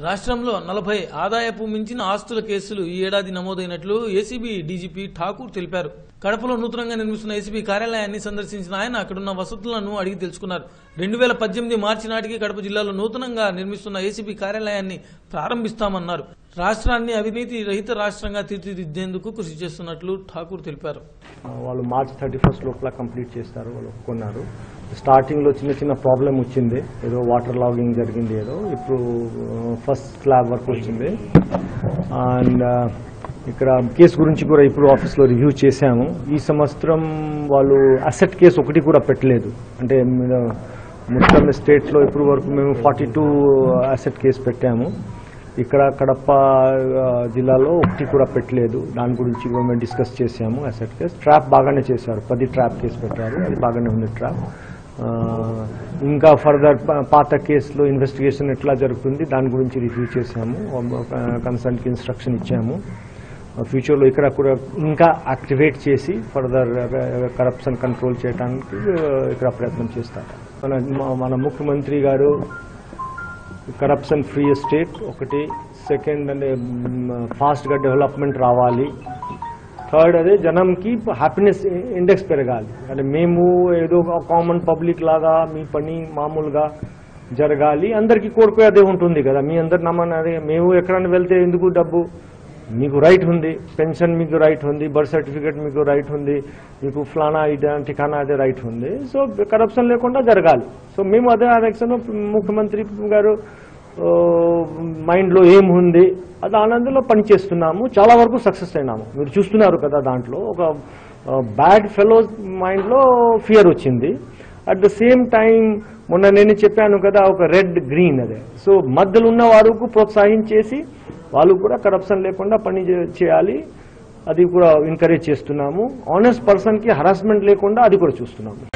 రాష్ట్రంలో నలభై ఆదాయపు మించిన ఆస్తుల కేసులు ఈ ఏడాది నమోదైనట్లు ఏసీబీ డీజీపీ ఠాకూర్ తెలిపారు కడపలో నూతనంగా నిర్మిస్తున్న ఏసీబీ కార్యాలయాన్ని సందర్శించిన ఆయన అక్కడున్న వసతులను అడిగి తెలుసుకున్నారు రెండు వేల పద్దెనిమిది మార్చి నాటికి కడప జిల్లాలో నూతనంగా నిర్మిస్తున్న ఏసీబీ కార్యాలయాన్ని ప్రారంభిస్తామన్నారు రాష్ట్రాన్ని అవినీతి రహిత రాష్ట్రంగా తీర్చిదిద్దేందుకు కృషి చేస్తున్నట్లు ఠాకూర్ తెలిపారు వాళ్ళు మార్చ్ థర్టీ ఫస్ట్ లోపల కంప్లీట్ చేస్తారు వాళ్ళు ఒప్పుకున్నారు స్టార్టింగ్లో చిన్న చిన్న ప్రాబ్లం వచ్చింది ఏదో వాటర్ లాగింగ్ జరిగింది ఏదో ఇప్పుడు ఫస్ట్ స్లాబ్ వర్క్ వచ్చింది అండ్ ఇక్కడ కేసు గురించి కూడా ఇప్పుడు ఆఫీస్లో రివ్యూ చేశాము ఈ సంవత్సరం వాళ్ళు అసెట్ కేసు ఒకటి కూడా పెట్టలేదు అంటే మీద మొత్తం స్టేట్లో ఇప్పుడు వరకు మేము ఫార్టీ టూ అసెట్ కేసు పెట్టాము ఇక్కడ కడప ఆ, జిల్లాలో ఒకటి కూడా పెట్టలేదు దాని గురించి కూడా మేము డిస్కస్ చేసాము అసెట్ కేసు ట్రాప్ బాగానే చేశారు పది ట్రాప్ కేసు పెట్టారు అది బాగానే ఉంది ట్రాప్ ఆ, ఇంకా ఫర్దర్ పాత కేసులో ఇన్వెస్టిగేషన్ ఎట్లా జరుగుతుంది దాని గురించి రివ్యూ చేశాము కన్సల్ట్కి ఇన్స్ట్రక్షన్ ఇచ్చాము ఫ్యూచర్లో ఇక్కడ కూడా ఇంకా యాక్టివేట్ చేసి ఫర్దర్ కరప్షన్ కంట్రోల్ చేయడానికి ఆ, ఇక్కడ ప్రయత్నం చేస్తారు మన మన ముఖ్యమంత్రి గారు కరప్షన్ ఫ్రీ స్టేట్ ఒకటి సెకండ్ అంటే ఫాస్ట్గా డెవలప్మెంట్ రావాలి థర్డ్ అదే జనంకి హ్యాపీనెస్ ఇండెక్స్ పెరగాలి అంటే మేము ఏదో కామన్ పబ్లిక్ లాగా మీ పని మామూలుగా జరగాలి అందరికీ కోరుకునే అదే ఉంటుంది కదా మీ అందరు నమ్మని అదే మేము ఎక్కడైనా వెళ్తే ఎందుకు డబ్బు మీకు రైట్ ఉంది పెన్షన్ మీకు రైట్ ఉంది బర్త్ సర్టిఫికేట్ మీకు రైట్ ఉంది మీకు ఫ్లానా ఇదే ఠికానా అదే రైట్ ఉంది సో కరప్షన్ లేకుండా జరగాలి సో మేము అదే ఆలోచన ముఖ్యమంత్రి గారు ఆ, మైండ్లో ఏం ఉంది అది ఆనందంలో పనిచేస్తున్నాము చాలా వరకు సక్సెస్ అయినాము మీరు చూస్తున్నారు కదా దాంట్లో ఒక బ్యాడ్ ఫెలోస్ మైండ్లో ఫియర్ వచ్చింది అట్ ద సేమ్ టైం మొన్న నేను చెప్పాను కదా ఒక రెడ్ గ్రీన్ అదే సో మధ్యలో ఉన్న వారికి ప్రోత్సహించేసి వాళ్ళు కూడా కరప్షన్ లేకుండా పని చే- చేయాలి అది కూడా ఎంకరేజ్ చేస్తున్నాము ఆనెస్ట్ పర్సన్కి హరాస్మెంట్ లేకుండా అది కూడా చూస్తున్నాము